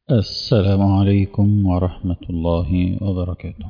السلام عليكم ورحمة الله وبركاته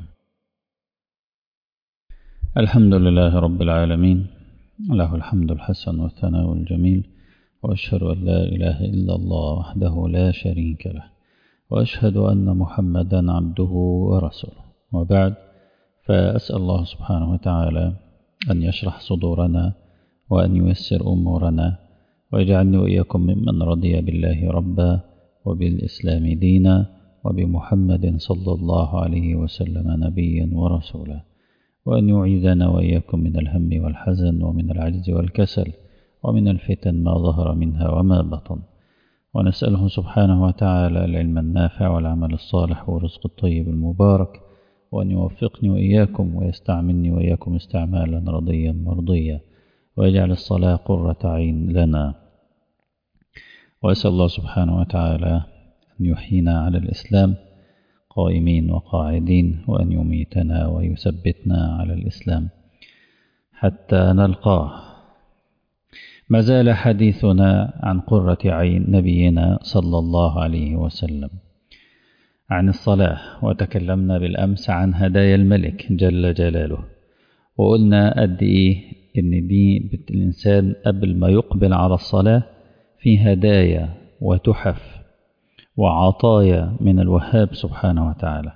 الحمد لله رب العالمين له الحمد الحسن والثناء الجميل وأشهد أن لا إله إلا الله وحده لا شريك له وأشهد أن محمدا عبده ورسوله وبعد فأسأل الله سبحانه وتعالى أن يشرح صدورنا وأن ييسر أمورنا ويجعلني وإياكم ممن رضي بالله ربا وبالإسلام دينا وبمحمد صلى الله عليه وسلم نبيا ورسولا وأن يعيذنا وإياكم من الهم والحزن ومن العجز والكسل ومن الفتن ما ظهر منها وما بطن ونسأله سبحانه وتعالى العلم النافع والعمل الصالح والرزق الطيب المبارك وأن يوفقني وإياكم ويستعملني وإياكم استعمالا رضيا مرضيا ويجعل الصلاة قرة عين لنا وأسأل الله سبحانه وتعالى أن يحيينا على الإسلام قائمين وقاعدين وأن يميتنا ويثبتنا على الإسلام حتى نلقاه ما زال حديثنا عن قرة عين نبينا صلى الله عليه وسلم عن الصلاة وتكلمنا بالأمس عن هدايا الملك جل جلاله وقلنا قد إيه إن دي الإنسان قبل ما يقبل على الصلاة في هدايا وتحف وعطايا من الوهاب سبحانه وتعالى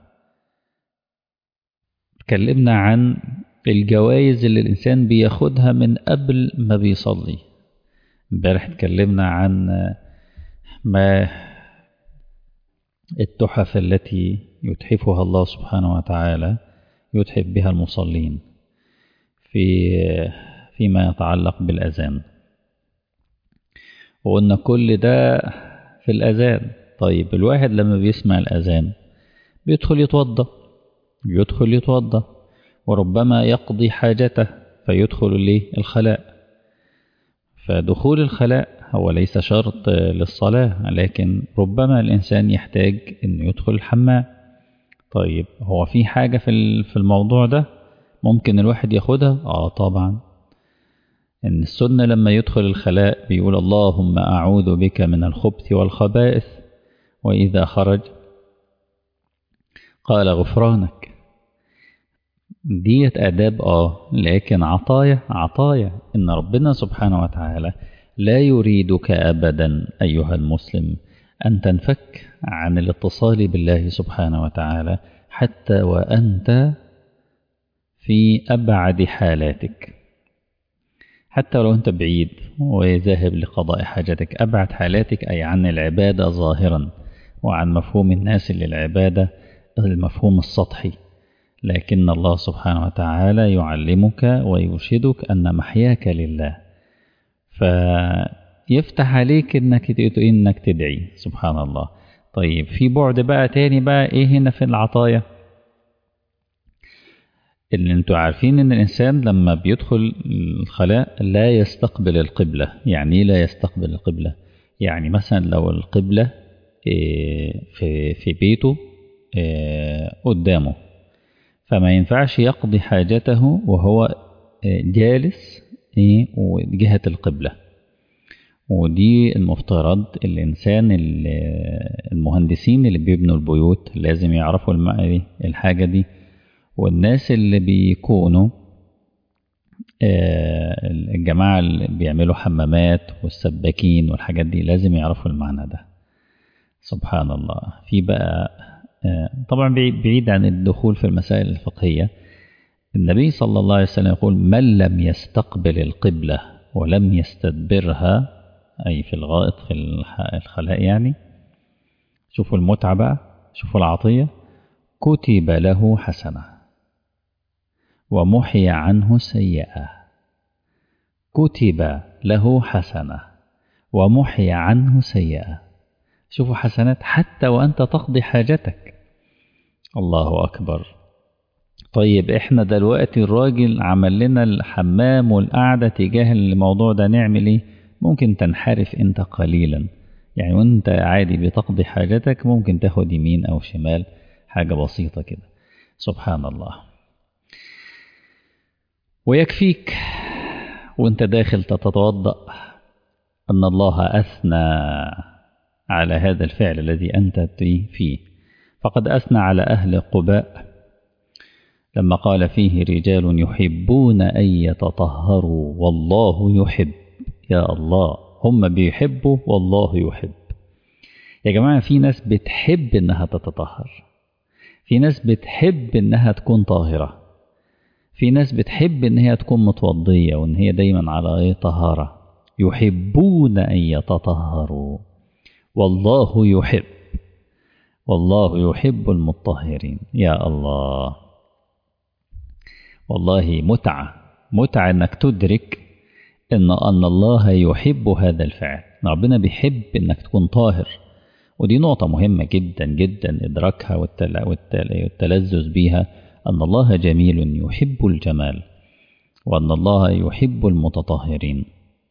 تكلمنا عن الجوائز اللي الإنسان بياخدها من قبل ما بيصلي امبارح اتكلمنا عن ما التحف التي يتحفها الله سبحانه وتعالى يتحف بها المصلين في فيما يتعلق بالأذان وقلنا كل ده في الأذان طيب الواحد لما بيسمع الأذان بيدخل يتوضى يدخل يتوضى وربما يقضي حاجته فيدخل ليه الخلاء فدخول الخلاء هو ليس شرط للصلاة لكن ربما الإنسان يحتاج أنه يدخل الحمام طيب هو في حاجة في الموضوع ده ممكن الواحد ياخدها آه طبعا إن السنة لما يدخل الخلاء بيقول اللهم أعوذ بك من الخبث والخبائث وإذا خرج قال غفرانك ديت آداب آه لكن عطايا عطايا إن ربنا سبحانه وتعالى لا يريدك أبدا أيها المسلم أن تنفك عن الاتصال بالله سبحانه وتعالى حتى وأنت في أبعد حالاتك حتى لو أنت بعيد وذاهب لقضاء حاجتك أبعد حالاتك أي عن العبادة ظاهرا وعن مفهوم الناس للعبادة المفهوم السطحي لكن الله سبحانه وتعالى يعلمك ويرشدك أن محياك لله فيفتح عليك إنك إنك تدعي سبحان الله طيب في بعد بقى تاني بقى إيه هنا في العطايا اللي انتوا عارفين ان الانسان لما بيدخل الخلاء لا يستقبل القبلة يعني لا يستقبل القبلة يعني مثلا لو القبلة في في بيته قدامه فما ينفعش يقضي حاجته وهو جالس جهة القبلة ودي المفترض الإنسان المهندسين اللي بيبنوا البيوت لازم يعرفوا الحاجة دي والناس اللي بيكونوا الجماعة اللي بيعملوا حمامات والسباكين والحاجات دي لازم يعرفوا المعنى ده سبحان الله في بقى طبعا بعيد عن الدخول في المسائل الفقهية النبي صلى الله عليه وسلم يقول من لم يستقبل القبلة ولم يستدبرها أي في الغائط في الخلاء يعني شوفوا المتعة بقى شوفوا العطية كتب له حسنة ومحي عنه سيئة كتب له حسنة ومحي عنه سيئة شوفوا حسنات حتى وأنت تقضي حاجتك الله أكبر طيب إحنا دلوقتي الراجل عمل لنا الحمام والقعدة تجاه الموضوع ده نعمل إيه ممكن تنحرف أنت قليلا يعني وأنت عادي بتقضي حاجتك ممكن تاخد يمين أو شمال حاجة بسيطة كده سبحان الله ويكفيك وانت داخل تتوضأ أن الله أثنى على هذا الفعل الذي أنت فيه فقد أثنى على أهل قباء لما قال فيه رجال يحبون أن يتطهروا والله يحب يا الله هم بيحبوا والله يحب يا جماعة في ناس بتحب إنها تتطهر في ناس بتحب إنها تكون طاهرة في ناس بتحب إن هي تكون متوضية وإن هي دايما على أي طهارة يحبون أن يتطهروا والله يحب والله يحب المطهرين يا الله والله متعة متعة انك تدرك ان ان الله يحب هذا الفعل ربنا بيحب انك تكون طاهر ودي نقطة مهمة جدا جدا ادراكها والتلذذ بيها ان الله جميل يحب الجمال وان الله يحب المتطهرين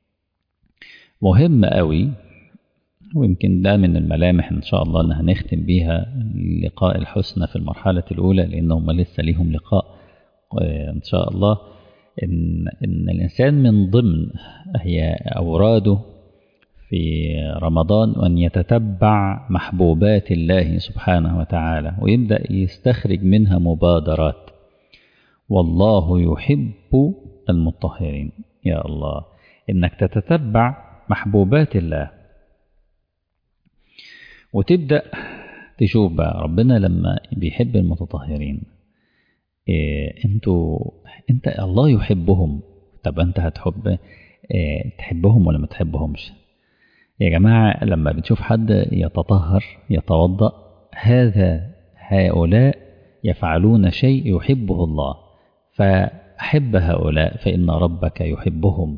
مهم قوي ويمكن ده من الملامح ان شاء الله اللي هنختم بيها لقاء الحسنى في المرحلة الاولى لان هم لسه ليهم لقاء ان شاء الله ان ان الانسان من ضمن هي اوراده في رمضان ان يتتبع محبوبات الله سبحانه وتعالى ويبدا يستخرج منها مبادرات والله يحب المطهرين يا الله انك تتتبع محبوبات الله وتبدا تشوف بقى ربنا لما بيحب المتطهرين إيه انتوا انت الله يحبهم طب انت هتحب إيه تحبهم ولا ما تحبهمش يا جماعة لما بتشوف حد يتطهر يتوضأ هذا هؤلاء يفعلون شيء يحبه الله فأحب هؤلاء فإن ربك يحبهم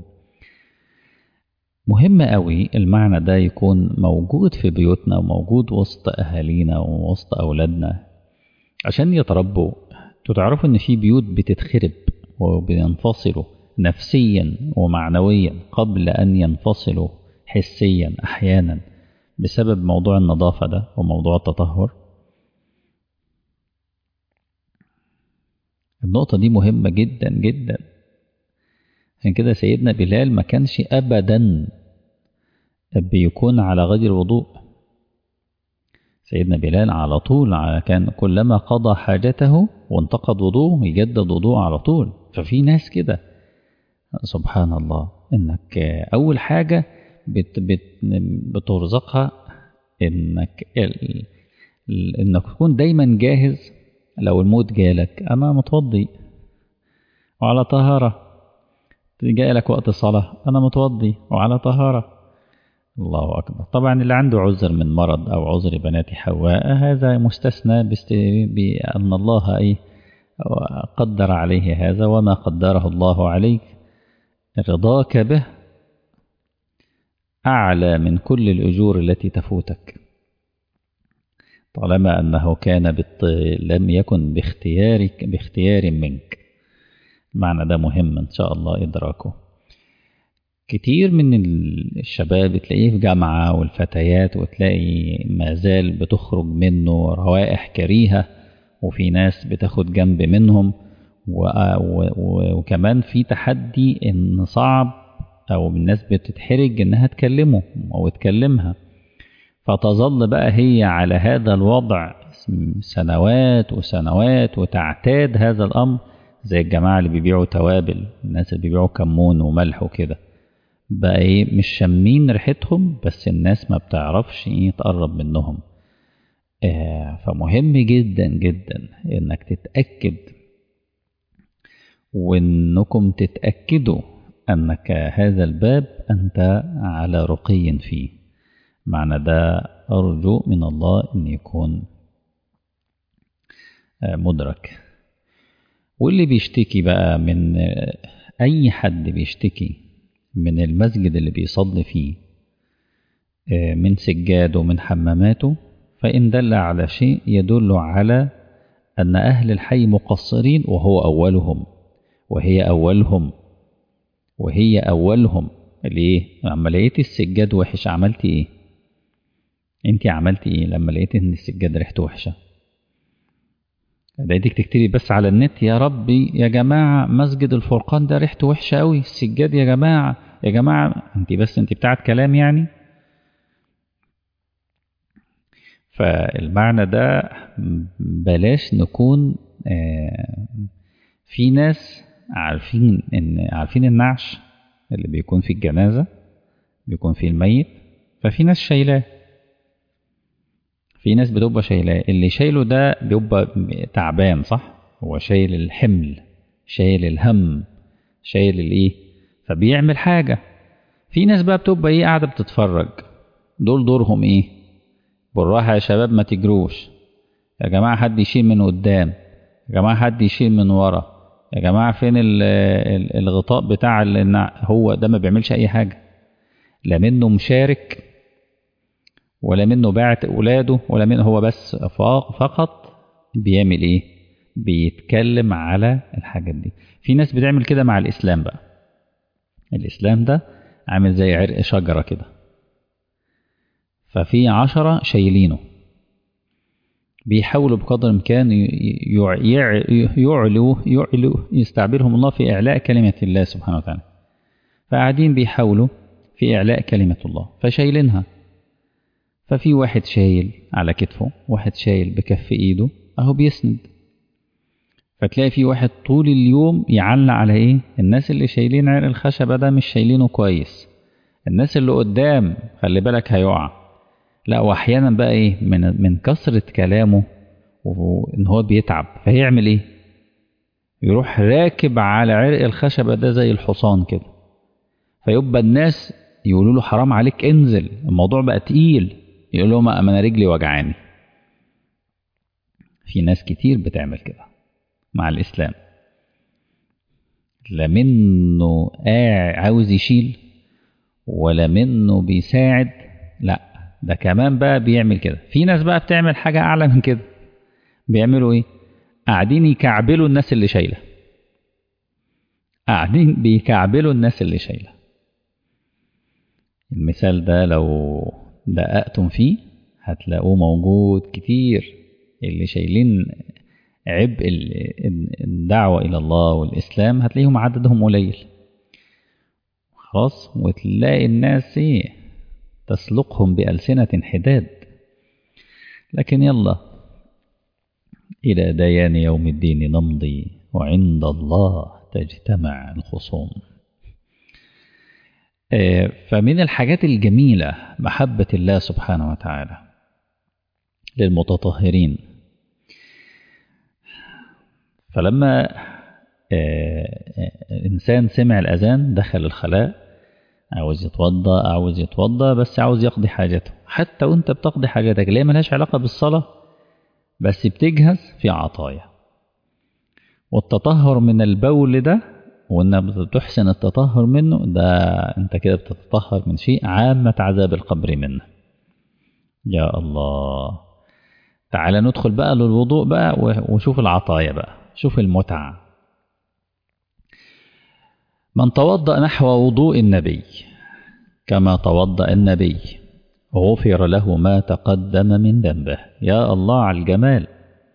مهم قوي المعنى ده يكون موجود في بيوتنا وموجود وسط أهالينا ووسط أولادنا عشان يتربوا تعرفوا ان في بيوت بتتخرب وبينفصلوا نفسيا ومعنويا قبل ان ينفصلوا حسيا احيانا بسبب موضوع النظافة ده وموضوع التطهر النقطة دي مهمة جدا جدا عشان كده سيدنا بلال ما كانش أبدا بيكون على غير وضوء سيدنا بلال على طول كان كلما قضى حاجته وانتقد وضوءه يجدد وضوءه على طول ففي ناس كده سبحان الله انك اول حاجة بت بت بترزقها انك انك تكون دايما جاهز لو الموت جالك انا متوضي وعلى طهارة جاء وقت الصلاة انا متوضي وعلى طهارة الله أكبر طبعا اللي عنده عذر من مرض أو عذر بنات حواء هذا مستثنى بأن الله أي قدر عليه هذا وما قدره الله عليك رضاك به أعلى من كل الأجور التي تفوتك طالما أنه كان بالط... لم يكن باختيارك باختيار منك المعنى ده مهم إن شاء الله إدراكه كتير من الشباب تلاقيه في جامعة والفتيات وتلاقي ما زال بتخرج منه روائح كريهة وفي ناس بتاخد جنب منهم و... و... وكمان في تحدي ان صعب او الناس بتتحرج انها تكلمه او تكلمها فتظل بقى هي على هذا الوضع سنوات وسنوات وتعتاد هذا الامر زي الجماعة اللي بيبيعوا توابل الناس اللي بيبيعوا كمون وملح وكده بقى ايه مش شامين ريحتهم بس الناس ما بتعرفش ايه تقرب منهم آه فمهم جدا جدا انك تتأكد وانكم تتأكدوا انك هذا الباب انت على رقي فيه معنى ده ارجو من الله ان يكون آه مدرك واللي بيشتكي بقى من آه اي حد بيشتكي من المسجد اللي بيصلي فيه من سجاده ومن حماماته فإن دل على شيء يدل على أن أهل الحي مقصرين وهو أولهم وهي أولهم وهي أولهم ليه؟ لما لقيت السجاد وحش عملتي إيه؟ أنت عملتي إيه لما لقيت إن السجاد ريحته وحشة؟ لقيتك تكتبي بس على النت يا ربي يا جماعة مسجد الفرقان ده ريحته وحشة قوي السجاد يا جماعة يا جماعة انت بس انت بتاعت كلام يعني فالمعنى ده بلاش نكون في ناس عارفين ان عارفين النعش اللي بيكون في الجنازة بيكون في الميت ففي ناس شايلاه في ناس بتبقى شايلاه اللي شايله ده بيبقى تعبان صح هو شايل الحمل شايل الهم شايل الايه فبيعمل حاجة في ناس بقى بتبقى ايه قاعدة بتتفرج دول دورهم ايه بالراحة يا شباب ما تجروش يا جماعة حد يشيل من قدام يا جماعة حد يشيل من ورا يا جماعة فين الغطاء بتاع هو ده ما بيعملش أي حاجة لا منه مشارك ولا منه باعت أولاده ولا منه هو بس فقط بيعمل إيه بيتكلم على الحاجات دي في ناس بتعمل كده مع الإسلام بقى الإسلام ده عامل زي عرق شجرة كده ففي عشرة شايلينه بيحاولوا بقدر الإمكان يعلوا يعلوا يستعبرهم الله في إعلاء كلمة الله سبحانه وتعالى فقاعدين بيحاولوا في إعلاء كلمة الله فشايلينها ففي واحد شايل على كتفه واحد شايل بكف إيده أهو بيسند فتلاقي في واحد طول اليوم يعلق على إيه الناس اللي شايلين عرق الخشبة ده مش شايلينه كويس الناس اللي قدام خلي بالك هيقع لا واحيانا بقى ايه من من كثره كلامه وان هو بيتعب فيعمل ايه يروح راكب على عرق الخشبه ده زي الحصان كده فيبقى الناس يقولوا له حرام عليك انزل الموضوع بقى تقيل يقول لهم ما انا رجلي وجعاني في ناس كتير بتعمل كده مع الاسلام لا منه عاوز يشيل ولا منه بيساعد لا ده كمان بقى بيعمل كده في ناس بقى بتعمل حاجة أعلى من كده بيعملوا إيه قاعدين يكعبلوا الناس اللي شايلة قاعدين بيكعبلوا الناس اللي شايلة المثال ده لو دققتم فيه هتلاقوه موجود كتير اللي شايلين عبء الدعوة إلى الله والإسلام هتلاقيهم عددهم قليل خلاص وتلاقي الناس إيه تسلقهم بألسنة حداد لكن يلا إلى ديان يوم الدين نمضي وعند الله تجتمع الخصوم فمن الحاجات الجميلة محبة الله سبحانه وتعالى للمتطهرين فلما الإنسان سمع الأذان دخل الخلاء عاوز يتوضى عاوز يتوضى بس عاوز يقضي حاجته حتى وانت بتقضي حاجاتك ليه ملهاش علاقة بالصلاة بس بتجهز في عطايا والتطهر من البول ده وانك بتحسن التطهر منه ده انت كده بتتطهر من شيء عامة عذاب القبر منه يا الله تعالى ندخل بقى للوضوء بقى وشوف العطايا بقى شوف المتعة من توضأ نحو وضوء النبي كما توضأ النبي غفر له ما تقدم من ذنبه يا الله على الجمال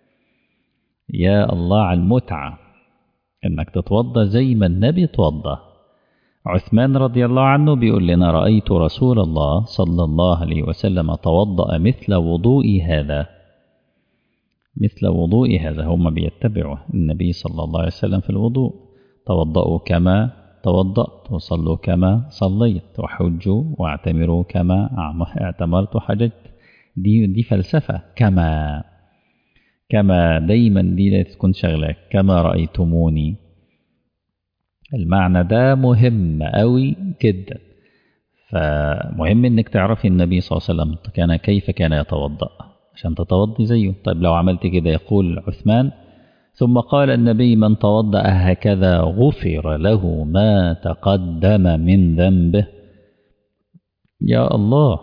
يا الله على المتعة انك تتوضى زي ما النبي توضى عثمان رضي الله عنه بيقول لنا رأيت رسول الله صلى الله عليه وسلم توضأ مثل وضوء هذا مثل وضوء هذا هم بيتبعوا النبي صلى الله عليه وسلم في الوضوء توضأوا كما توضأت وصلوا كما صليت وحجوا واعتمروا كما اعتمرت وحججت دي دي فلسفة كما كما دايما دي تكون شغلة كما رأيتموني المعنى ده مهم قوي جدا فمهم انك تعرفي النبي صلى الله عليه وسلم كان كيف كان يتوضأ عشان تتوضي زيه طيب لو عملت كده يقول عثمان ثم قال النبي من توضأ هكذا غفر له ما تقدم من ذنبه يا الله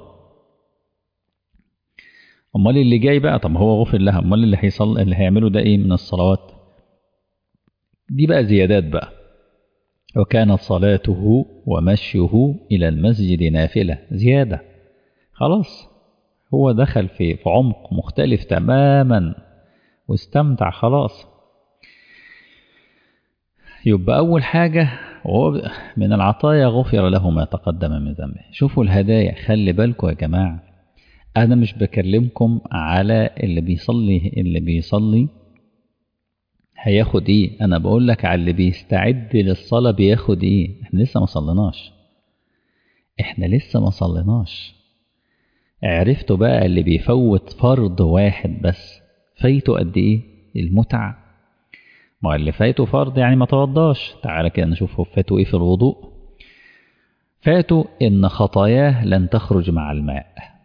امال اللي جاي بقى طب هو غفر لها امال اللي هيصل اللي هيعمله ده ايه من الصلوات دي بقى زيادات بقى وكانت صلاته ومشيه الى المسجد نافله زياده خلاص هو دخل في في عمق مختلف تماما واستمتع خلاص يبقى أول حاجة وهو من العطايا غفر له ما تقدم من ذنبه شوفوا الهدايا خلي بالكم يا جماعة أنا مش بكلمكم على اللي بيصلي اللي بيصلي هياخد إيه أنا بقول لك على اللي بيستعد للصلاة بياخد إيه إحنا لسه ما صليناش إحنا لسه ما صليناش عرفتوا بقى اللي بيفوت فرض واحد بس فايته قد إيه المتع ما اللي فايته فرض يعني ما توضاش تعالى كده نشوف فاته إيه في الوضوء فاتوا إن خطاياه لن تخرج مع الماء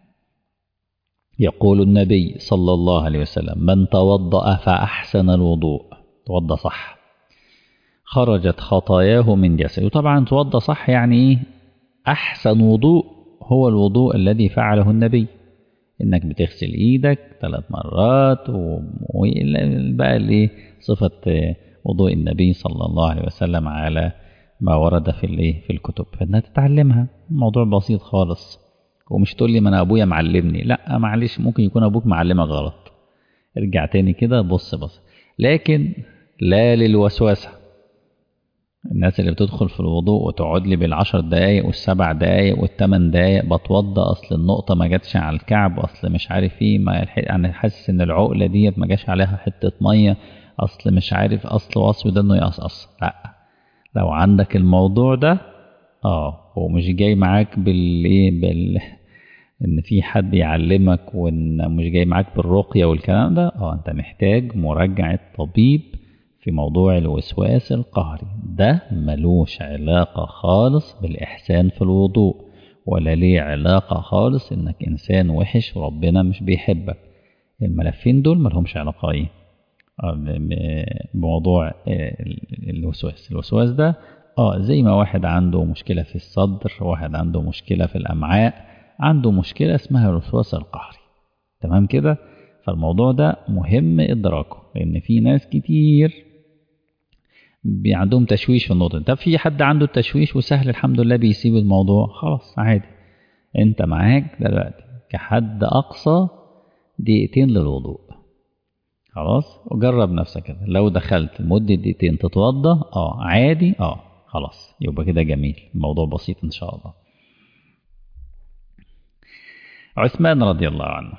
يقول النبي صلى الله عليه وسلم من توضأ فأحسن الوضوء توضأ صح خرجت خطاياه من جسده وطبعا توضأ صح يعني إيه أحسن وضوء هو الوضوء الذي فعله النبي إنك بتغسل إيدك ثلاث مرات وبقى اللي صفة وضوء النبي صلى الله عليه وسلم على ما ورد في الايه في الكتب فانها تتعلمها موضوع بسيط خالص ومش تقول لي ما انا ابويا معلمني لا معلش ممكن يكون ابوك معلمك غلط ارجع تاني كده بص بص لكن لا للوسوسه الناس اللي بتدخل في الوضوء وتقعد لي بالعشر دقايق والسبع دقايق والثمان دقايق بتوضى اصل النقطة ما جاتش على الكعب اصل مش عارف ايه ما انا حاسس ان العقلة ديت ما جاش عليها حتة مية اصل مش عارف اصل وصف ده انه يقصقص لا لو عندك الموضوع ده اه ومش جاي معاك بالايه بال ان في حد يعلمك وان مش جاي معاك بالرقيه والكلام ده اه انت محتاج مراجعه طبيب في موضوع الوسواس القهري ده ملوش علاقه خالص بالاحسان في الوضوء ولا ليه علاقه خالص انك انسان وحش وربنا مش بيحبك الملفين دول ملهمش علاقه ايه بموضوع الوسواس الوسواس ده اه زي ما واحد عنده مشكلة في الصدر واحد عنده مشكلة في الأمعاء عنده مشكلة اسمها الوسواس القهري تمام كده فالموضوع ده مهم إدراكه لأن في ناس كتير عندهم تشويش في النقطة طب في حد عنده التشويش وسهل الحمد لله بيسيب الموضوع خلاص عادي انت معاك دلوقتي كحد أقصى دقيقتين للوضوء خلاص وجرب نفسك كده لو دخلت لمدة دقيقتين تتوضى اه عادي اه خلاص يبقى كده جميل الموضوع بسيط ان شاء الله عثمان رضي الله عنه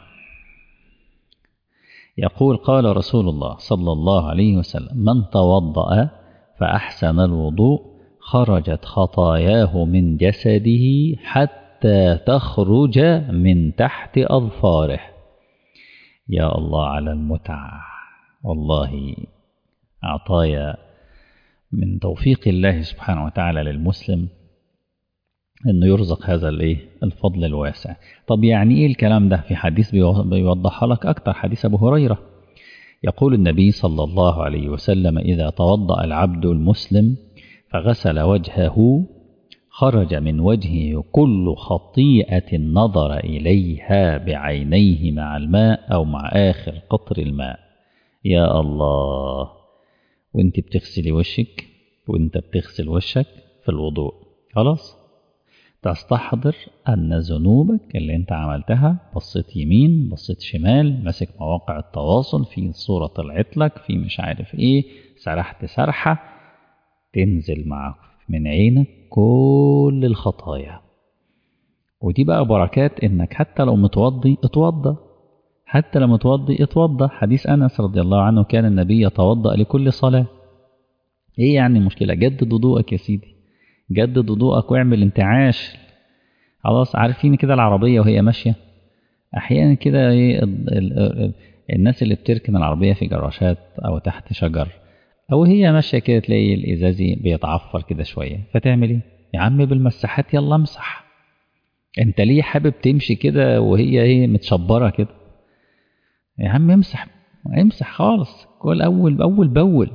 يقول قال رسول الله صلى الله عليه وسلم من توضأ فأحسن الوضوء خرجت خطاياه من جسده حتى تخرج من تحت أظفاره يا الله على المتعة والله عطايا من توفيق الله سبحانه وتعالى للمسلم انه يرزق هذا الايه الفضل الواسع طب يعني ايه الكلام ده في حديث بيوضحها لك اكتر حديث ابو هريره يقول النبي صلى الله عليه وسلم اذا توضا العبد المسلم فغسل وجهه خرج من وجهه كل خطيئة نظر إليها بعينيه مع الماء أو مع آخر قطر الماء يا الله وانت بتغسلي وشك وانت بتغسل وشك في الوضوء خلاص تستحضر أن ذنوبك اللي انت عملتها بصيت يمين بصيت شمال ماسك مواقع التواصل في صورة طلعت لك في مش عارف ايه سرحت سرحة تنزل معك من عينك كل الخطايا ودي بقى بركات انك حتى لو متوضي اتوضى حتى لو متوضي اتوضى حديث انس رضي الله عنه كان النبي يتوضا لكل صلاه ايه يعني المشكله جدد وضوءك يا سيدي جدد وضوءك واعمل انتعاش خلاص عارفين كده العربيه وهي ماشيه احيانا كده ايه الناس اللي بتركن العربيه في جراشات او تحت شجر او هي ماشيه كده تلاقي الازازي بيتعفر كده شويه فتعمل ايه يا عم بالمساحات يلا امسح انت ليه حابب تمشي كده وهي ايه متشبره كده يا عم امسح امسح خالص كل اول باول باول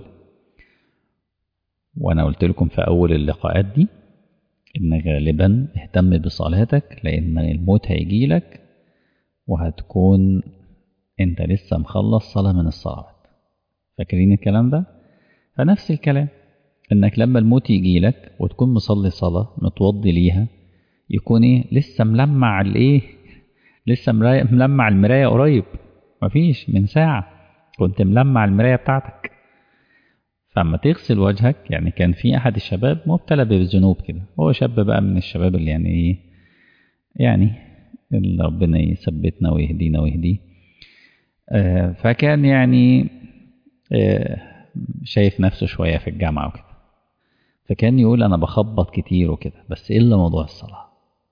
وانا قلت لكم في اول اللقاءات دي ان غالبا اهتم بصلاتك لان الموت هيجي لك وهتكون انت لسه مخلص صلاه من الصلوات فاكرين الكلام ده فنفس الكلام انك لما الموت يجي لك وتكون مصلي صلاة متوضي ليها يكون ايه لسه ملمع الايه لسه ملمع المراية قريب مفيش من ساعة كنت ملمع المراية بتاعتك فاما تغسل وجهك يعني كان في احد الشباب مبتلى بالذنوب كده هو شاب بقى من الشباب اللي يعني ايه يعني اللي ربنا يثبتنا ويهدينا ويهديه آه، فكان يعني آه، شايف نفسه شوية في الجامعة وكده فكان يقول أنا بخبط كتير وكده بس إلا موضوع الصلاة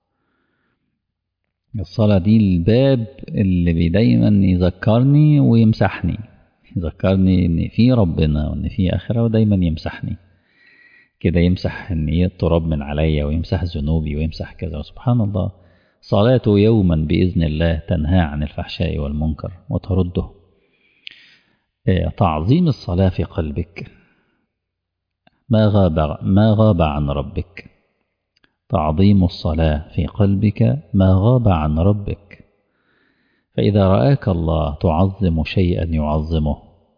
الصلاة دي الباب اللي بي دايما يذكرني ويمسحني يذكرني إن في ربنا وإن في آخرة ودايما يمسحني كده يمسح إن إيه التراب من عليا ويمسح ذنوبي ويمسح كذا وسبحان الله صلاته يوما بإذن الله تنهى عن الفحشاء والمنكر وترده آه، تعظيم الصلاة في قلبك ما غاب ما غاب عن ربك تعظيم الصلاة في قلبك ما غاب عن ربك فإذا رآك الله تعظم شيئا يعظمه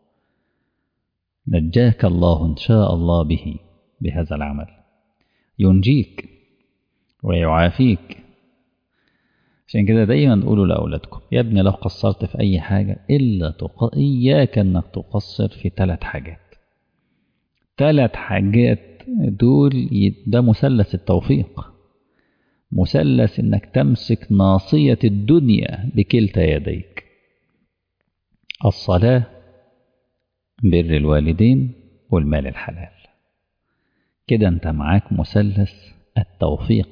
نجاك الله إن شاء الله به بهذا العمل ينجيك ويعافيك عشان كده دايما نقولوا لأولادكم يا ابني لو قصرت في أي حاجة إلا تق... إياك إنك تقصر في ثلاث حاجات ثلاث حاجات دول ي- ده مثلث التوفيق مثلث إنك تمسك ناصية الدنيا بكلتا يديك الصلاة بر الوالدين والمال الحلال كده أنت معاك مثلث التوفيق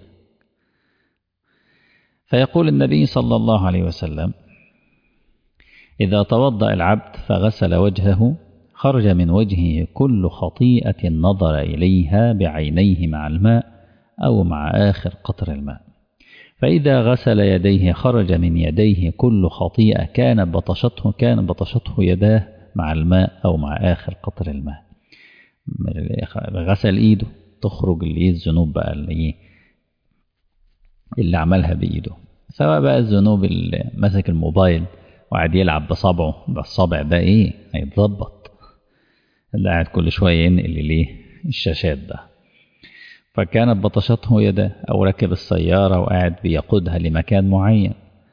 فيقول النبي صلى الله عليه وسلم إذا توضأ العبد فغسل وجهه خرج من وجهه كل خطيئة نظر إليها بعينيه مع الماء أو مع آخر قطر الماء فإذا غسل يديه خرج من يديه كل خطيئة كان بطشته كان بطشته يداه مع الماء أو مع آخر قطر الماء غسل إيده تخرج اللي إيه الذنوب بقى اللي إيه اللي عملها بإيده سواء بقى الذنوب اللي مسك الموبايل وقعد يلعب بصبعه بالصبع ده إيه هيتظبط اللي قاعد كل شوية ينقل ليه الشاشات ده فكانت بطشته يده أو ركب السيارة وقاعد بيقودها لمكان معين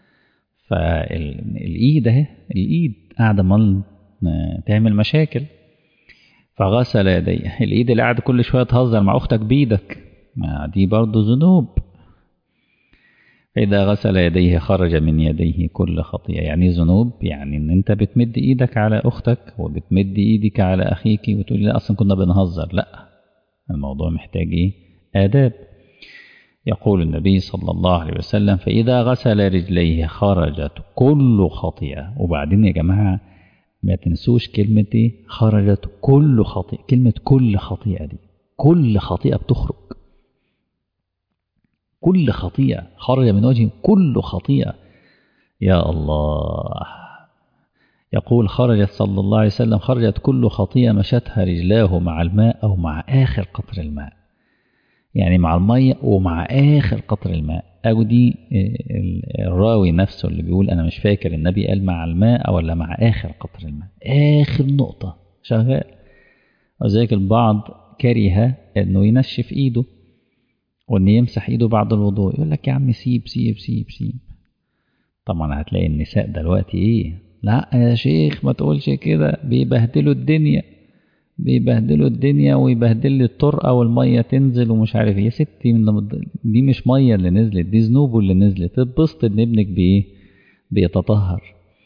فالإيد اهي الإيد قاعدة مال تعمل مشاكل فغسل يديه الإيد اللي قاعد كل شوية تهزر مع أختك بإيدك ما دي برضه ذنوب فإذا غسل يديه خرج من يديه كل خطيئة يعني ذنوب يعني إن أنت بتمد إيدك على أختك وبتمد إيدك على أخيك وتقول لا أصلا كنا بنهزر لا الموضوع محتاج إيه آداب يقول النبي صلى الله عليه وسلم فإذا غسل رجليه خرجت كل خطيئة وبعدين يا جماعة ما تنسوش كلمة إيه خرجت كل خطيئة كلمة كل خطيئة دي كل خطيئة بتخرج كل خطيئة خرج من وجهه كل خطيئة يا الله يقول خرجت صلى الله عليه وسلم خرجت كل خطيئة مشتها رجلاه مع الماء أو مع آخر قطر الماء يعني مع المية ومع آخر قطر الماء أو دي الراوي نفسه اللي بيقول أنا مش فاكر النبي قال مع الماء ولا مع آخر قطر الماء آخر نقطة شغال وذلك البعض كره أنه ينشف إيده وان يمسح ايده بعد الوضوء يقول لك يا عم سيب سيب سيب سيب طبعا هتلاقي النساء دلوقتي ايه لا يا شيخ ما تقولش كده بيبهدلوا الدنيا بيبهدلوا الدنيا ويبهدل لي الطرقه والميه تنزل ومش عارف ايه يا ستي من دي مش ميه اللي نزلت دي ذنوبه اللي نزلت اتبسط ان ابنك بايه بيتطهر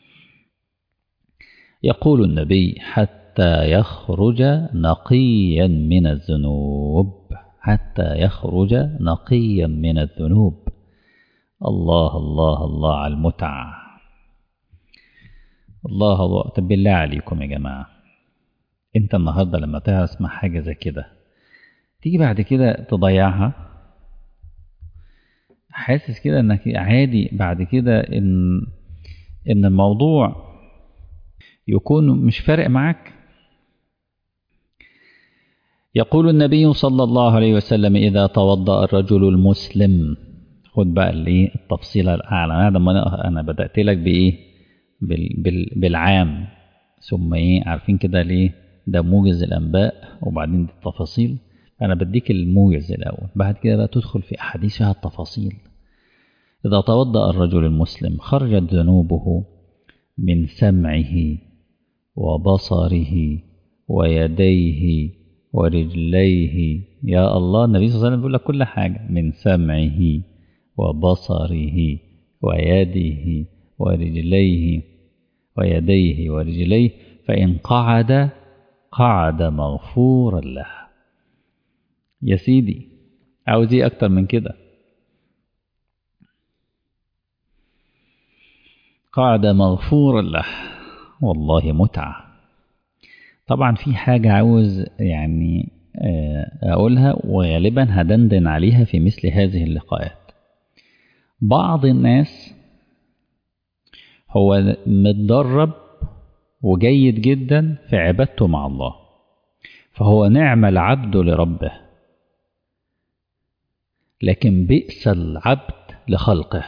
يقول النبي حتى يخرج نقيا من الذنوب حتى يخرج نقيا من الذنوب الله الله الله على المتعة الله الله طب بالله عليكم يا جماعة انت النهاردة لما تسمع حاجة زي كده تيجي بعد كده تضيعها حاسس كده انك عادي بعد كده ان ان الموضوع يكون مش فارق معاك يقول النبي صلى الله عليه وسلم إذا توضأ الرجل المسلم خد بقى اللي التفصيل الأعلى أنا أنا بدأت لك بإيه بال بال بالعام ثم إيه عارفين كده ليه ده موجز الأنباء وبعدين دي التفاصيل أنا بديك الموجز الأول بعد كده بقى تدخل في أحاديث فيها التفاصيل إذا توضأ الرجل المسلم خرجت ذنوبه من سمعه وبصره ويديه ورجليه يا الله النبي صلى الله عليه وسلم بيقول لك كل حاجة من سمعه وبصره ويده ورجليه ويديه ورجليه فإن قعد قعد مغفورا له يا سيدي عاوز ايه اكتر من كده قعد مغفورا له والله متعة طبعا في حاجة عاوز يعني أقولها وغالبا هدندن عليها في مثل هذه اللقاءات بعض الناس هو متدرب وجيد جدا في عبادته مع الله فهو نعم العبد لربه لكن بئس العبد لخلقه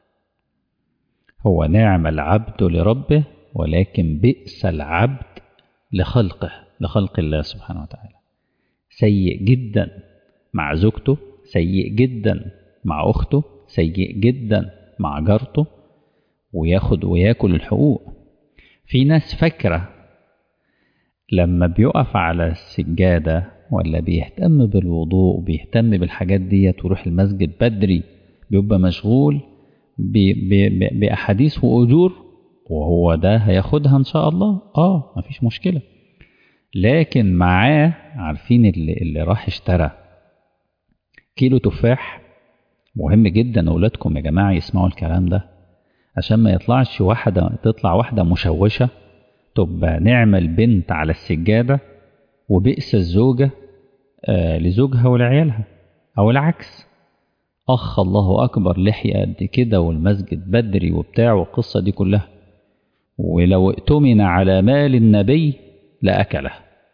هو نعم العبد لربه ولكن بئس العبد لخلقه لخلق الله سبحانه وتعالى سيء جدا مع زوجته سيء جدا مع أخته سيء جدا مع جارته وياخد وياكل الحقوق في ناس فاكرة لما بيقف على السجادة ولا بيهتم بالوضوء بيهتم بالحاجات ديت ويروح المسجد بدري بيبقى مشغول بأحاديث وأجور وهو ده هياخدها إن شاء الله آه مفيش مشكلة لكن معاه عارفين اللي, اللي راح اشترى كيلو تفاح مهم جدا أولادكم يا جماعة يسمعوا الكلام ده عشان ما يطلعش واحدة تطلع واحدة مشوشة تبقى نعمة البنت على السجادة وبئس الزوجة آه لزوجها ولعيالها أو العكس أخ الله أكبر لحية قد كده والمسجد بدري وبتاع والقصة دي كلها ولو ائتمن على مال النبي لأكله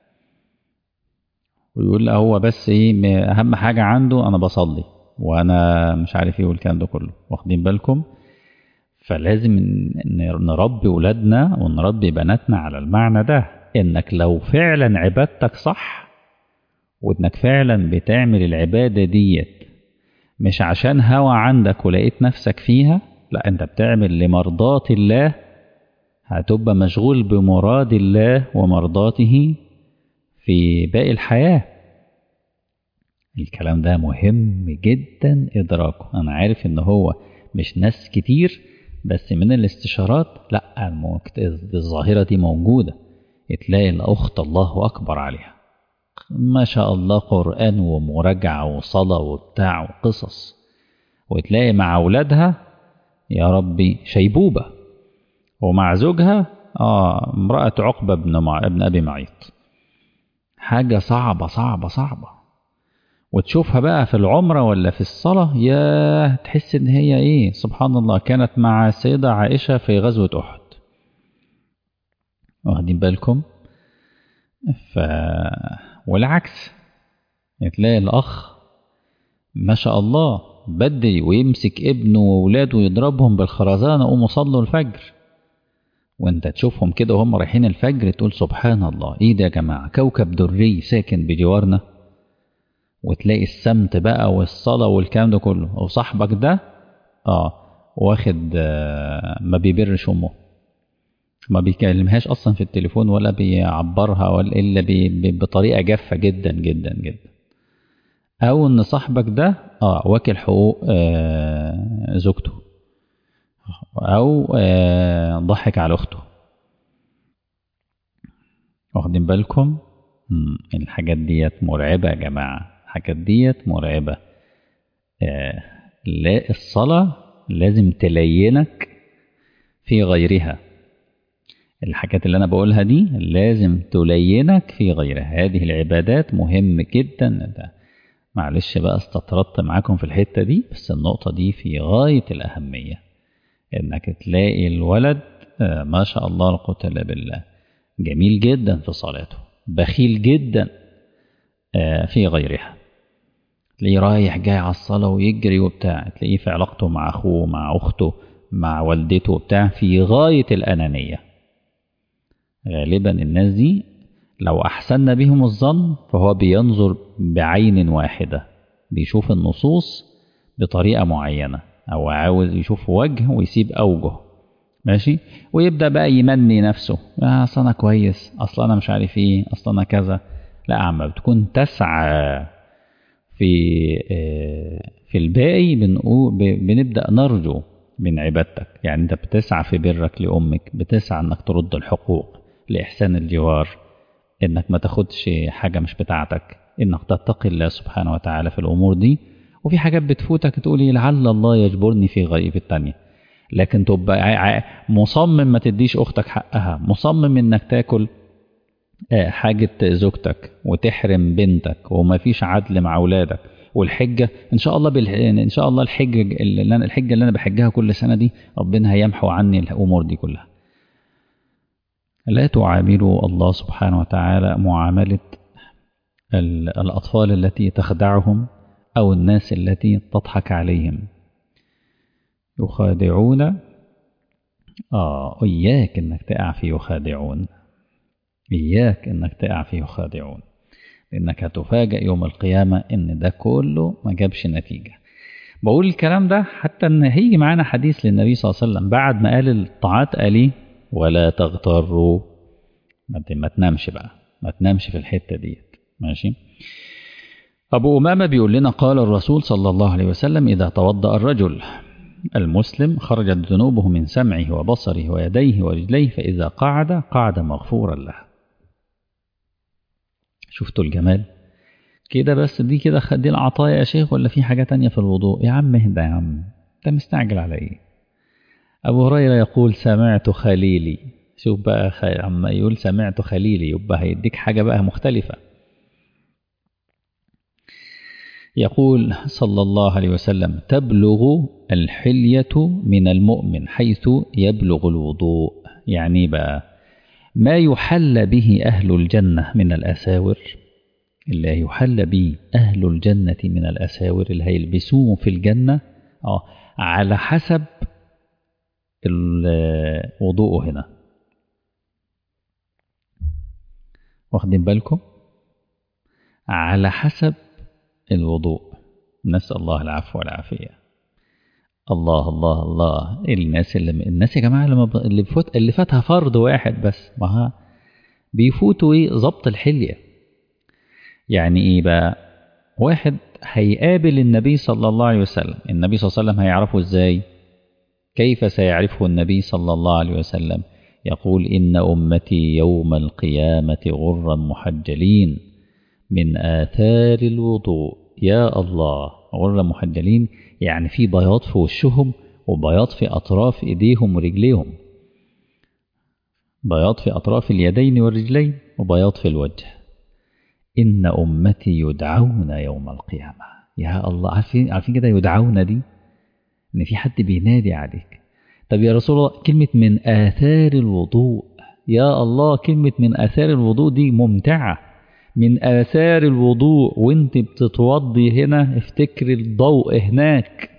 ويقول له هو بس ايه اهم حاجة عنده انا بصلي وانا مش عارف ايه والكلام ده كله واخدين بالكم فلازم نربي ولادنا ونربي بناتنا على المعنى ده انك لو فعلا عبادتك صح وانك فعلا بتعمل العبادة ديت مش عشان هوى عندك ولقيت نفسك فيها لا انت بتعمل لمرضاة الله هتبقى مشغول بمراد الله ومرضاته في باقي الحياة الكلام ده مهم جدا إدراكه أنا عارف إن هو مش ناس كتير بس من الاستشارات لا الظاهرة دي موجودة تلاقي الأخت الله أكبر عليها ما شاء الله قرآن ومراجعة وصلاة وبتاع وقصص وتلاقي مع أولادها يا ربي شيبوبة ومع زوجها آه امرأة عقبة بن, مع... ابن أبي معيط حاجة صعبة صعبة صعبة وتشوفها بقى في العمرة ولا في الصلاة يا تحس ان هي ايه سبحان الله كانت مع السيدة عائشة في غزوة أحد واخدين بالكم ف والعكس تلاقي الأخ ما شاء الله بدري ويمسك ابنه وولاده ويضربهم بالخرزانة قوموا صلوا الفجر وانت تشوفهم كده وهم رايحين الفجر تقول سبحان الله ايه ده يا جماعة كوكب دري ساكن بجوارنا وتلاقي السمت بقى والصلاة والكلام ده كله وصاحبك ده اه واخد آه ما بيبرش امه ما بيكلمهاش اصلا في التليفون ولا بيعبرها ولا الا بي بي بطريقة جافة جدا جدا جدا او ان صاحبك ده اه واكل حقوق آه زوجته او آه ضحك على اخته واخدين بالكم الحاجات ديت مرعبة يا جماعة الحاجات ديت مرعبة آه لا الصلاة لازم تلينك في غيرها الحاجات اللي أنا بقولها دي لازم تلينك في غيرها هذه العبادات مهم جدا ده معلش بقى استطردت معاكم في الحتة دي بس النقطة دي في غاية الأهمية إنك تلاقي الولد آه ما شاء الله لا قوة إلا بالله جميل جدا في صلاته بخيل جدا آه في غيرها تلاقيه رايح جاي على الصلاة ويجري وبتاع تلاقيه في علاقته مع أخوه مع أخته مع والدته وبتاع في غاية الأنانية غالبا الناس دي لو أحسن بهم الظن فهو بينظر بعين واحدة بيشوف النصوص بطريقة معينة أو عاوز يشوف وجه ويسيب أوجه ماشي ويبدأ بقى يمني نفسه أصل أنا كويس أصل أنا مش عارف إيه أصل أنا كذا لا عم بتكون تسعى في في الباقي بنقول بنبدأ نرجو من عبادتك يعني انت بتسعى في برك لأمك بتسعى انك ترد الحقوق لإحسان الجوار انك ما تاخدش حاجة مش بتاعتك انك تتقي الله سبحانه وتعالى في الأمور دي وفي حاجات بتفوتك تقولي لعل الله يجبرني في غيب التانية لكن تبقى مصمم ما تديش أختك حقها مصمم انك تاكل حاجة زوجتك وتحرم بنتك وما فيش عدل مع أولادك والحجة إن شاء الله بال... إن شاء الله الحجة اللي أنا الحجة اللي أنا بحجها كل سنة دي ربنا هيمحو عني الأمور دي كلها لا تعاملوا الله سبحانه وتعالى معاملة الأطفال التي تخدعهم أو الناس التي تضحك عليهم يخادعون آه إياك إنك تقع في يخادعون إياك إنك تقع في يخادعون لأنك هتفاجأ يوم القيامة إن ده كله ما جابش نتيجة بقول الكلام ده حتى إن هيجي معانا حديث للنبي صلى الله عليه وسلم بعد ما قال الطاعات قال إيه ولا تغتروا ما تنامش بقى ما تنامش في الحتة ديت ماشي أبو أمامة بيقول لنا قال الرسول صلى الله عليه وسلم إذا توضأ الرجل المسلم خرجت ذنوبه من سمعه وبصره ويديه ورجليه فإذا قعد قعد مغفورا له شفتوا الجمال كده بس دي كده دي العطايا يا شيخ ولا في حاجة تانية في الوضوء يا عم اهدى يا عم انت مستعجل على ايه ابو هريرة يقول سمعت خليلي شوف بقى خ... عما يقول سمعت خليلي يبقى هيديك حاجة بقى مختلفة يقول صلى الله عليه وسلم تبلغ الحلية من المؤمن حيث يبلغ الوضوء يعني بقى ما يحل به أهل الجنة من الأساور اللي يحل به أهل الجنة من الأساور اللي هيلبسوه في الجنة آه على حسب الوضوء هنا واخدين بالكم على حسب الوضوء نسأل الله العفو والعافية الله الله الله الناس اللي الناس يا جماعة لما اللي فوت اللي فاتها فرض واحد بس ما ها بيفوتوا ايه ظبط الحلية يعني ايه بقى واحد هيقابل النبي صلى الله عليه وسلم النبي صلى الله عليه وسلم هيعرفه ازاي كيف سيعرفه النبي صلى الله عليه وسلم يقول إن أمتي يوم القيامة غرا محجلين من آثار الوضوء يا الله غرا محجلين يعني في بياض في وشهم وبياض في أطراف إيديهم ورجليهم بياض في أطراف اليدين والرجلين وبياض في الوجه إن أمتي يدعون يوم القيامة يا الله عارفين عارفين كده يدعون دي إن في حد بينادي عليك طب يا رسول الله كلمة من آثار الوضوء يا الله كلمة من آثار الوضوء دي ممتعة من آثار الوضوء وانت بتتوضي هنا افتكر الضوء هناك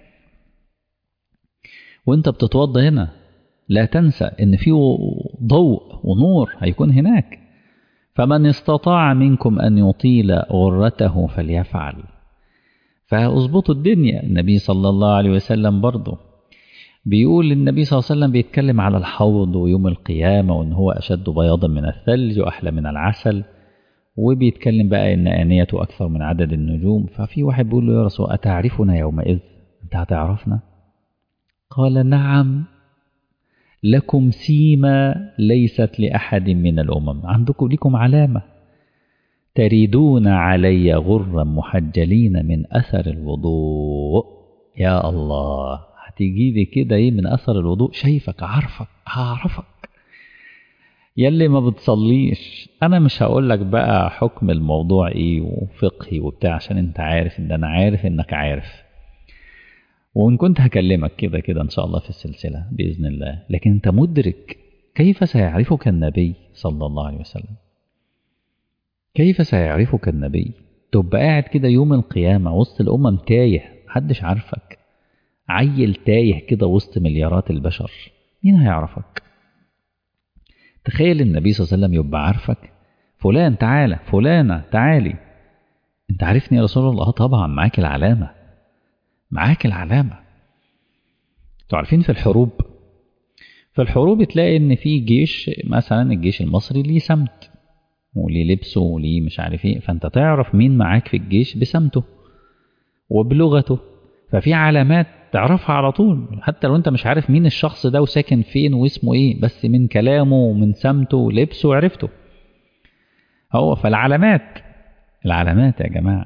وانت بتتوضى هنا لا تنسى ان في ضوء ونور هيكون هناك فمن استطاع منكم ان يطيل غرته فليفعل فاظبطوا الدنيا النبي صلى الله عليه وسلم برضه بيقول النبي صلى الله عليه وسلم بيتكلم على الحوض ويوم القيامة وان هو اشد بياضا من الثلج واحلى من العسل وبيتكلم بقى ان انيته اكثر من عدد النجوم ففي واحد بيقول له يا رسول اتعرفنا يومئذ انت هتعرفنا قال نعم لكم سيما ليست لأحد من الأمم عندكم لكم علامة تريدون علي غرا محجلين من أثر الوضوء يا الله هتيجي لي كده ايه من أثر الوضوء شايفك عارفك هعرفك يلي ما بتصليش انا مش هقول لك بقى حكم الموضوع ايه وفقهي وبتاع عشان انت عارف ان انا عارف انك عارف وإن كنت هكلمك كده كده إن شاء الله في السلسلة بإذن الله لكن أنت مدرك كيف سيعرفك النبي صلى الله عليه وسلم كيف سيعرفك النبي تبقى قاعد كده يوم القيامة وسط الأمم تايه محدش عارفك عيل تايه كده وسط مليارات البشر مين هيعرفك تخيل النبي صلى الله عليه وسلم يبقى عارفك فلان تعالى فلانة تعالي انت عارفني يا رسول الله طبعا معاك العلامة معاك العلامة انتوا عارفين في الحروب في الحروب تلاقي ان في جيش مثلا الجيش المصري ليه سمت وليه لبسه وليه مش عارف ايه فانت تعرف مين معاك في الجيش بسمته وبلغته ففي علامات تعرفها على طول حتى لو انت مش عارف مين الشخص ده وساكن فين واسمه ايه بس من كلامه ومن سمته ولبسه عرفته هو فالعلامات العلامات يا جماعة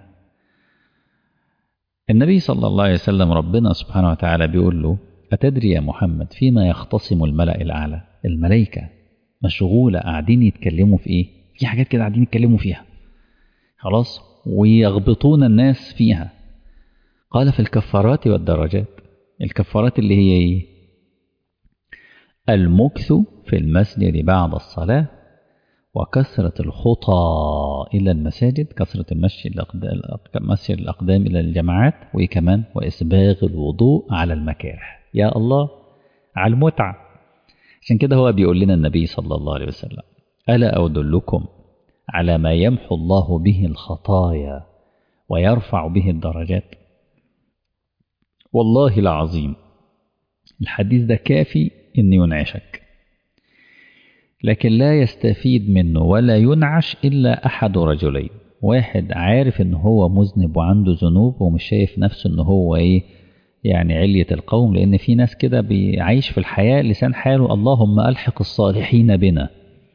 النبي صلى الله عليه وسلم ربنا سبحانه وتعالى بيقول له أتدري يا محمد فيما يختصم الملأ الأعلى الملائكة مشغولة قاعدين يتكلموا في إيه في حاجات كده قاعدين يتكلموا فيها خلاص ويغبطون الناس فيها قال في الكفارات والدرجات الكفارات اللي هي ايه المكث في المسجد بعد الصلاة وكثرة الخطى إلى المساجد كثرة المشي الأقدام, مشي الأقدام إلى الجماعات وإيه كمان وإسباغ الوضوء على المكاره يا الله على المتعة عشان كده هو بيقول لنا النبي صلى الله عليه وسلم ألا أدلكم على ما يمحو الله به الخطايا ويرفع به الدرجات والله العظيم الحديث ده كافي إن ينعشك لكن لا يستفيد منه ولا ينعش إلا أحد رجلين واحد عارف إن هو مذنب وعنده ذنوب ومش شايف نفسه إن هو إيه يعني علية القوم لأن في ناس كده بيعيش في الحياة لسان حاله اللهم ألحق الصالحين بنا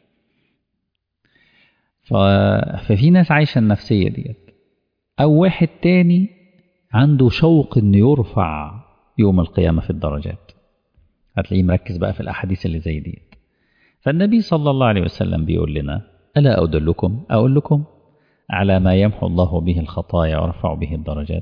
ففي ناس عايشة النفسية ديت أو واحد تاني عنده شوق إنه يرفع يوم القيامة في الدرجات هتلاقيه مركز بقى في الأحاديث اللي زي ديت فالنبي صلى الله عليه وسلم بيقول لنا ألا أدلكم أقول لكم على ما يمحو الله به الخطايا ويرفع به الدرجات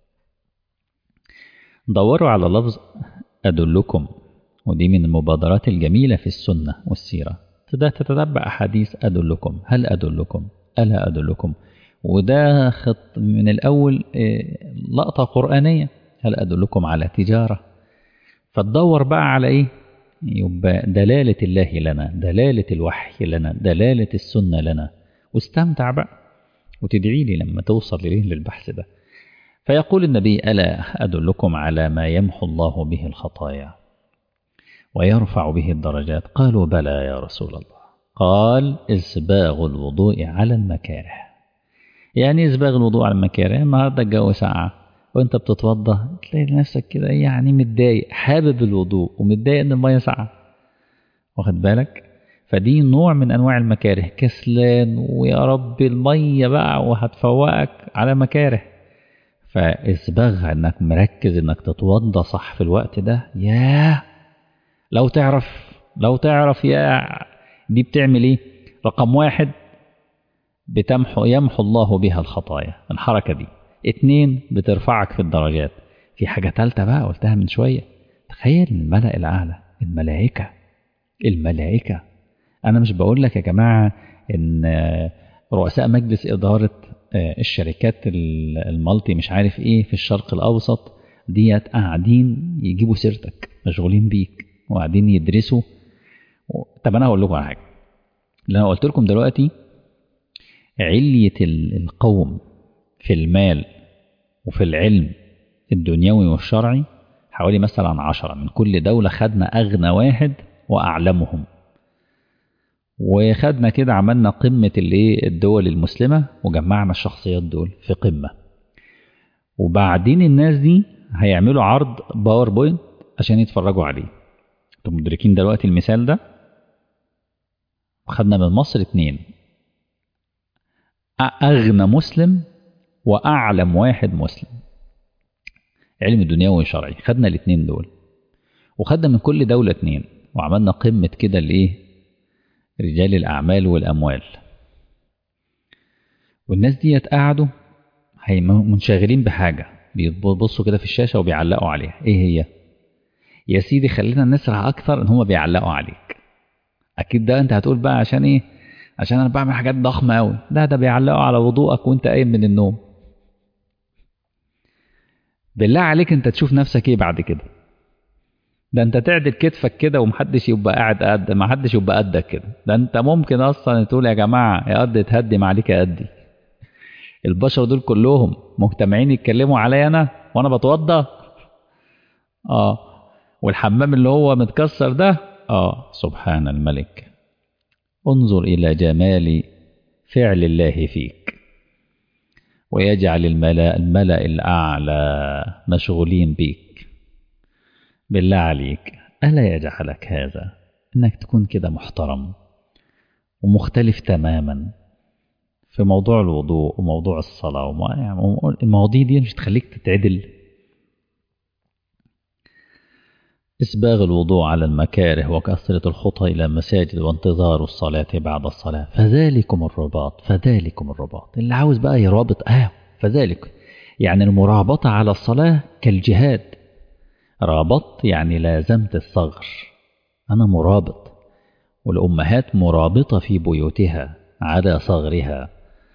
دوروا على لفظ أدلكم ودي من المبادرات الجميلة في السنة والسيرة تبدأ تتتبع أحاديث أدلكم هل أدلكم ألا أدلكم وده خط من الأول لقطة قرآنية هل أدلكم على تجارة فتدور بقى على إيه يبقى دلالة الله لنا دلالة الوحي لنا دلالة السنة لنا واستمتع بقى وتدعي لي لما توصل ليه للبحث ده فيقول النبي ألا أدلكم على ما يمحو الله به الخطايا ويرفع به الدرجات قالوا بلى يا رسول الله قال إسباغ الوضوء على المكاره يعني إسباغ الوضوء على المكاره النهاردة الجو ساقعة وانت بتتوضى تلاقي نفسك كده يعني متضايق حابب الوضوء ومتضايق ان الميه ساقعه واخد بالك فدي نوع من انواع المكاره كسلان ويا رب الميه بقى وهتفوقك على مكاره فاسبغها انك مركز انك تتوضى صح في الوقت ده ياه لو تعرف لو تعرف يا دي بتعمل ايه رقم واحد بتمحو يمحو الله بها الخطايا الحركه دي اتنين بترفعك في الدرجات في حاجة تالتة بقى قلتها من شوية تخيل الملأ الأعلى الملائكة الملائكة أنا مش بقول لك يا جماعة إن رؤساء مجلس إدارة الشركات المالتي مش عارف إيه في الشرق الأوسط ديت قاعدين يجيبوا سيرتك مشغولين بيك وقاعدين يدرسوا طب أنا هقول لكم على حاجة اللي أنا قلت لكم دلوقتي علية القوم في المال وفي العلم الدنيوي والشرعي حوالي مثلا عشرة من كل دولة خدنا أغنى واحد وأعلمهم وخدنا كده عملنا قمة الايه الدول المسلمة وجمعنا الشخصيات دول في قمة وبعدين الناس دي هيعملوا عرض باوربوينت عشان يتفرجوا عليه انتم مدركين دلوقتي المثال ده خدنا من مصر اتنين أغنى مسلم وأعلم واحد مسلم علم دنيوي وشرعي خدنا الاثنين دول وخدنا من كل دولة اتنين وعملنا قمة كده لإيه رجال الأعمال والأموال والناس ديت قعدوا منشغلين بحاجة بيبصوا كده في الشاشة وبيعلقوا عليها إيه هي يا سيدي خلينا نسرع أكثر إن هما بيعلقوا عليك أكيد ده أنت هتقول بقى عشان إيه عشان أنا بعمل حاجات ضخمة أوي لا ده بيعلقوا على وضوءك وأنت قايم من النوم بالله عليك انت تشوف نفسك ايه بعد كده ده انت تعدل كتفك كده ومحدش يبقى قاعد قد ما حدش يبقى قدك كده ده انت ممكن اصلا تقول يا جماعه يا قد تهدم عليك يا قدي البشر دول كلهم مجتمعين يتكلموا عليا انا وانا بتوضى اه والحمام اللي هو متكسر ده اه سبحان الملك انظر الى جمال فعل الله فيك ويجعل الملأ, الملأ الأعلى مشغولين بيك بالله عليك ألا يجعلك هذا إنك تكون كده محترم ومختلف تماما في موضوع الوضوء وموضوع الصلاة وما يعني المواضيع دي مش تخليك تتعدل إسباغ الوضوء على المكاره وكثرة الخطى إلى المساجد وانتظار الصلاة بعد الصلاة فذلكم الرباط فذلكم الرباط اللي عاوز بقى يرابط آه فذلك يعني المرابطة على الصلاة كالجهاد رابطت يعني لازمت الصغر أنا مرابط والأمهات مرابطة في بيوتها على صغرها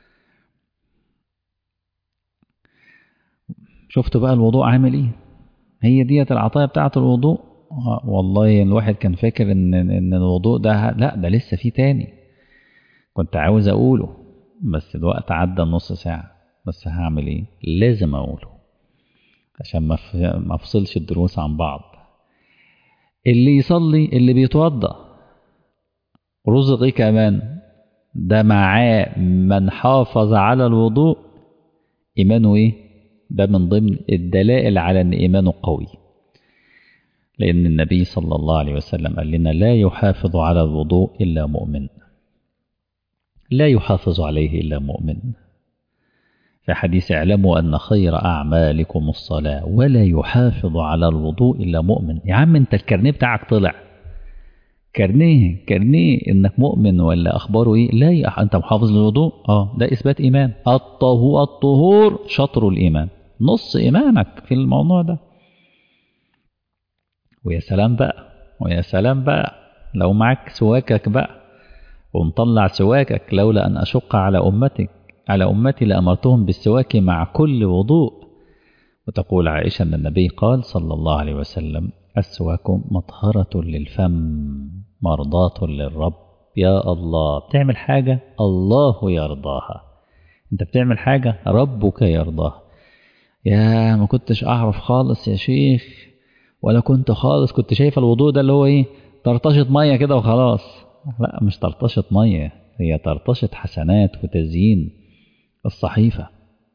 شفتوا بقى الوضوء عامل ايه هي ديت العطايا بتاعة الوضوء والله الواحد كان فاكر ان ان الوضوء ده لا ده لسه فيه تاني كنت عاوز اقوله بس الوقت عدى نص ساعة بس هعمل ايه لازم اقوله عشان ما ما افصلش الدروس عن بعض اللي يصلي اللي بيتوضأ رزق ايه كمان ده معاه من حافظ على الوضوء ايمانه ايه ده من ضمن الدلائل على ان ايمانه قوي لأن النبي صلى الله عليه وسلم قال لنا لا يحافظ على الوضوء إلا مؤمن لا يحافظ عليه إلا مؤمن في حديث اعلموا أن خير أعمالكم الصلاة ولا يحافظ على الوضوء إلا مؤمن يا عم أنت الكارنيه بتاعك طلع كارنيه كارنيه إنك مؤمن ولا أخباره إيه لا يح... أنت محافظ للوضوء آه ده إثبات إيمان الطهور الطهور شطر الإيمان نص إيمانك في الموضوع ده ويا سلام بقى ويا سلام بقى لو معك سواكك بقى ومطلع سواكك لولا أن أشق على أمتك على أمتي لأمرتهم بالسواك مع كل وضوء وتقول عائشة أن النبي قال صلى الله عليه وسلم السواك مطهرة للفم مرضاة للرب يا الله بتعمل حاجة الله يرضاها انت بتعمل حاجة ربك يرضاها يا ما كنتش أعرف خالص يا شيخ ولا كنت خالص كنت شايف الوضوء ده اللي هو ايه طرطشة مية كده وخلاص لا مش طرطشة مية هي طرطشة حسنات وتزيين الصحيفة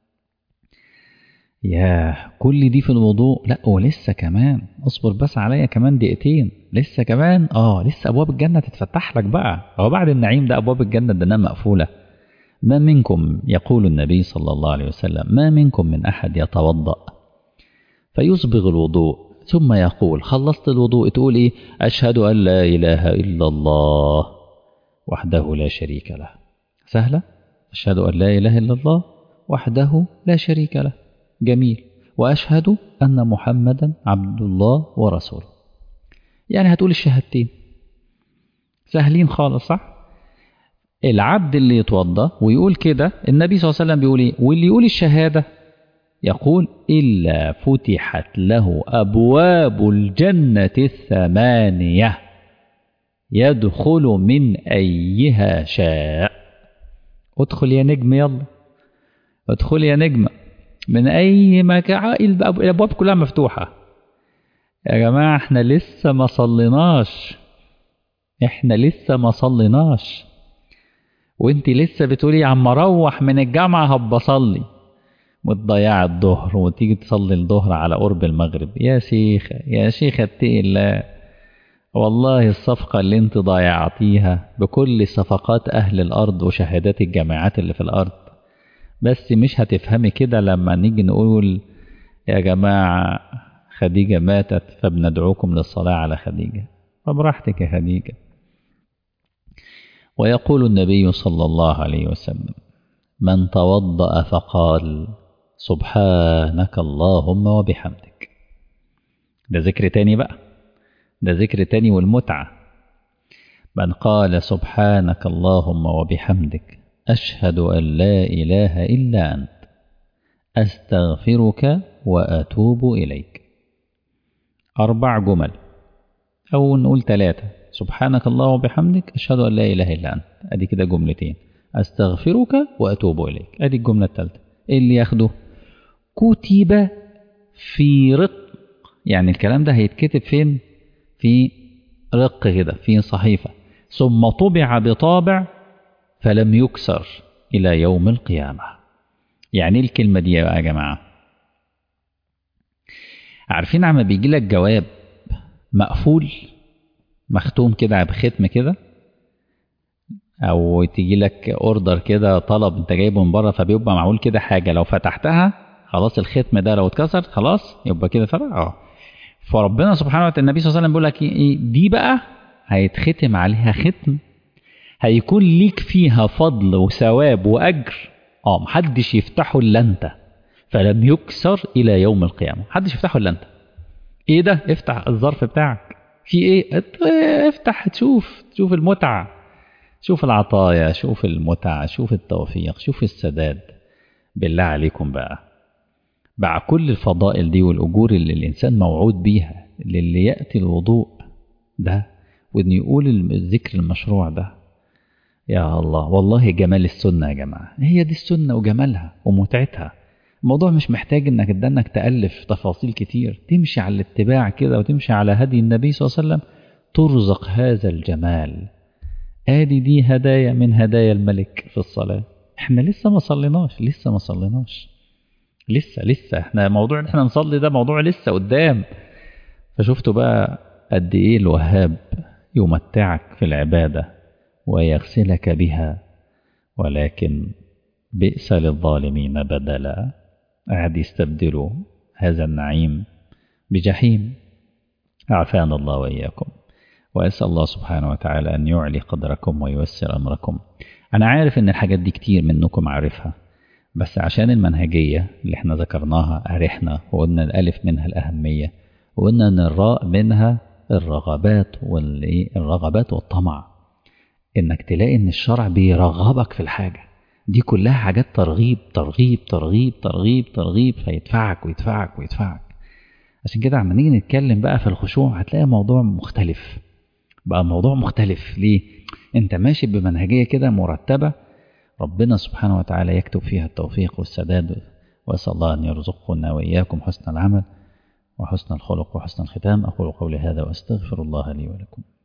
يا كل دي في الوضوء لا ولسه كمان اصبر بس عليا كمان دقيقتين لسه كمان اه لسه ابواب الجنة تتفتح لك بقى هو بعد النعيم ده ابواب الجنة ده مقفولة ما منكم يقول النبي صلى الله عليه وسلم ما منكم من احد يتوضأ فيصبغ الوضوء ثم يقول خلصت الوضوء تقول إيه أشهد أن لا إله إلا الله وحده لا شريك له سهلة أشهد أن لا إله إلا الله وحده لا شريك له جميل وأشهد أن محمدا عبد الله ورسوله يعني هتقول الشهادتين سهلين خالص صح العبد اللي يتوضى ويقول كده النبي صلى الله عليه وسلم بيقول ايه واللي يقول الشهاده يقول إلا فتحت له أبواب الجنة الثمانية يدخل من أيها شاء ادخل يا نجم يلا ادخل يا نجم من أي مكان الأبواب كلها مفتوحة يا جماعة احنا لسه ما صليناش احنا لسه ما صليناش وانت لسه بتقولي عم اروح من الجامعة هبقى اصلي وتضيع الظهر وتيجي تصلي الظهر على قرب المغرب يا شيخة يا شيخة اتقي الله والله الصفقة اللي انت ضيعتيها بكل صفقات أهل الأرض وشهادات الجامعات اللي في الأرض بس مش هتفهمي كده لما نيجي نقول يا جماعة خديجة ماتت فبندعوكم للصلاة على خديجة فبراحتك يا خديجة ويقول النبي صلى الله عليه وسلم من توضأ فقال سبحانك اللهم وبحمدك ده ذكر تاني بقى ده ذكر تاني والمتعة من قال سبحانك اللهم وبحمدك أشهد أن لا إله إلا أنت أستغفرك وأتوب إليك أربع جمل أو نقول ثلاثة سبحانك الله وبحمدك أشهد أن لا إله إلا أنت أدي كده جملتين أستغفرك وأتوب إليك أدي الجملة الثالثة إيه اللي ياخده كتب في رق يعني الكلام ده هيتكتب فين في رق كده في صحيفة ثم طبع بطابع فلم يكسر إلى يوم القيامة يعني ايه الكلمة دي بقى يا جماعة عارفين عما بيجي لك جواب مقفول مختوم كده بختم كده او تيجي لك اوردر كده طلب انت جايبه من بره فبيبقى معمول كده حاجه لو فتحتها خلاص الختم ده لو اتكسر خلاص يبقى كده فرق اه فربنا سبحانه وتعالى النبي صلى الله عليه وسلم بيقول لك ايه دي بقى هيتختم عليها ختم هيكون ليك فيها فضل وثواب واجر اه محدش يفتحه الا انت فلم يكسر الى يوم القيامه محدش يفتحه الا انت ايه ده افتح الظرف بتاعك في ايه افتح تشوف تشوف المتعه شوف العطايا شوف المتعه شوف التوفيق شوف السداد بالله عليكم بقى مع كل الفضائل دي والاجور اللي الانسان موعود بيها للي ياتي الوضوء ده وان يقول الذكر المشروع ده يا الله والله جمال السنه يا جماعه هي دي السنه وجمالها ومتعتها الموضوع مش محتاج انك ده انك تالف تفاصيل كتير تمشي على الاتباع كده وتمشي على هدي النبي صلى الله عليه وسلم ترزق هذا الجمال ادي دي هدايا من هدايا الملك في الصلاه احنا لسه ما صليناش لسه ما صليناش لسه لسه احنا موضوع ان احنا نصلي ده موضوع لسه قدام فشفتوا بقى قد ايه الوهاب يمتعك في العباده ويغسلك بها ولكن بئس للظالمين بدلا قاعد يستبدلوا هذا النعيم بجحيم عافانا الله واياكم واسال الله سبحانه وتعالى ان يعلي قدركم وييسر امركم انا عارف ان الحاجات دي كتير منكم عارفها بس عشان المنهجيه اللي احنا ذكرناها ارحنا وقلنا الالف منها الاهميه وقلنا ان الراء منها الرغبات والرغبات والطمع انك تلاقي ان الشرع بيرغبك في الحاجه دي كلها حاجات ترغيب ترغيب ترغيب ترغيب ترغيب فيدفعك ويدفعك ويدفعك عشان كده عما نيجي نتكلم بقى في الخشوع هتلاقي موضوع مختلف بقى موضوع مختلف ليه انت ماشي بمنهجيه كده مرتبه ربنا سبحانه وتعالى يكتب فيها التوفيق والسداد واسال الله ان يرزقنا واياكم حسن العمل وحسن الخلق وحسن الختام اقول قولي هذا واستغفر الله لي ولكم